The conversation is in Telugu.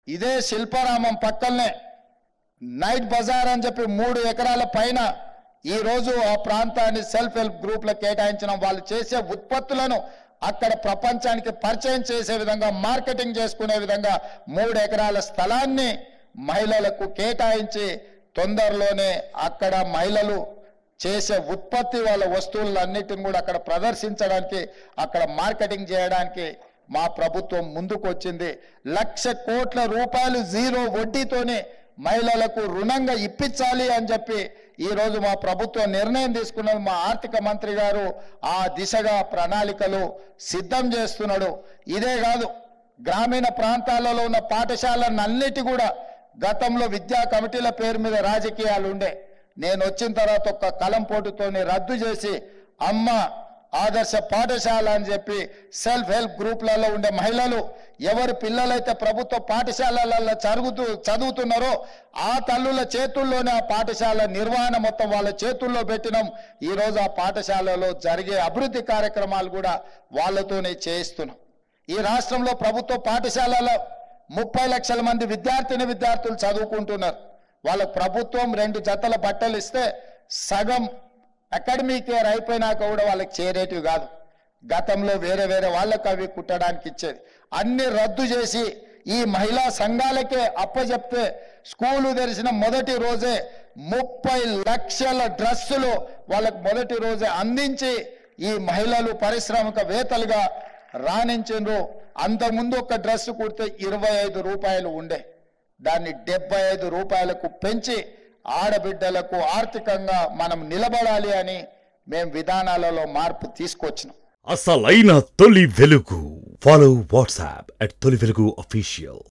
ఇదే శిల్పారామం పక్కనే నైట్ బజార్ అని చెప్పి మూడు ఎకరాల పైన ఈ రోజు ఆ ప్రాంతాన్ని సెల్ఫ్ హెల్ప్ గ్రూప్లకు కేటాయించడం వాళ్ళు చేసే ఉత్పత్తులను అక్కడ ప్రపంచానికి పరిచయం చేసే విధంగా మార్కెటింగ్ చేసుకునే విధంగా మూడు ఎకరాల స్థలాన్ని మహిళలకు కేటాయించి తొందరలోనే అక్కడ మహిళలు చేసే ఉత్పత్తి వాళ్ళ వస్తువులన్నిటిని కూడా అక్కడ ప్రదర్శించడానికి అక్కడ మార్కెటింగ్ చేయడానికి మా ప్రభుత్వం ముందుకు వచ్చింది లక్ష కోట్ల రూపాయలు జీరో వడ్డీతోనే మహిళలకు రుణంగా ఇప్పించాలి అని చెప్పి ఈ రోజు మా ప్రభుత్వం నిర్ణయం తీసుకున్నది మా ఆర్థిక మంత్రి గారు ఆ దిశగా ప్రణాళికలు సిద్ధం చేస్తున్నాడు ఇదే కాదు గ్రామీణ ప్రాంతాలలో ఉన్న పాఠశాలలన్నిటి కూడా గతంలో విద్యా కమిటీల పేరు మీద రాజకీయాలు ఉండే నేను వచ్చిన తర్వాత ఒక కలం పోటుతోని రద్దు చేసి అమ్మ ఆదర్శ పాఠశాల అని చెప్పి సెల్ఫ్ హెల్ప్ గ్రూప్లలో ఉండే మహిళలు ఎవరి పిల్లలైతే ప్రభుత్వ పాఠశాలలలో చదువుతూ చదువుతున్నారో ఆ తల్లుల చేతుల్లోనే ఆ పాఠశాల నిర్వహణ మొత్తం వాళ్ళ చేతుల్లో పెట్టినాం ఈ రోజు ఆ పాఠశాలలో జరిగే అభివృద్ధి కార్యక్రమాలు కూడా వాళ్ళతోనే చేయిస్తున్నాం ఈ రాష్ట్రంలో ప్రభుత్వ పాఠశాలలో ముప్పై లక్షల మంది విద్యార్థిని విద్యార్థులు చదువుకుంటున్నారు వాళ్ళకు ప్రభుత్వం రెండు జతల బట్టలు ఇస్తే సగం అకాడమిక్ ఇయర్ అయిపోయినాక కూడా వాళ్ళకి చేరేటివి కాదు గతంలో వేరే వేరే వాళ్ళకు అవి కుట్టడానికి ఇచ్చేది అన్ని రద్దు చేసి ఈ మహిళా సంఘాలకే అప్పచెప్తే స్కూలు తెరిచిన మొదటి రోజే ముప్పై లక్షల డ్రెస్సులు వాళ్ళకు మొదటి రోజే అందించి ఈ మహిళలు పారిశ్రామికవేత్తలుగా రాణించిండ్రు అంతకుముందు ఒక డ్రెస్ కుడితే ఇరవై ఐదు రూపాయలు ఉండే దాన్ని డెబ్బై ఐదు రూపాయలకు పెంచి ఆడబిడ్డలకు ఆర్థికంగా మనం నిలబడాలి అని మేము విధానాలలో మార్పు తీసుకొచ్చినాం అసలైన తొలి వెలుగు ఫాలో వాట్సాప్ అట్ తొలి వెలుగు అఫీషియల్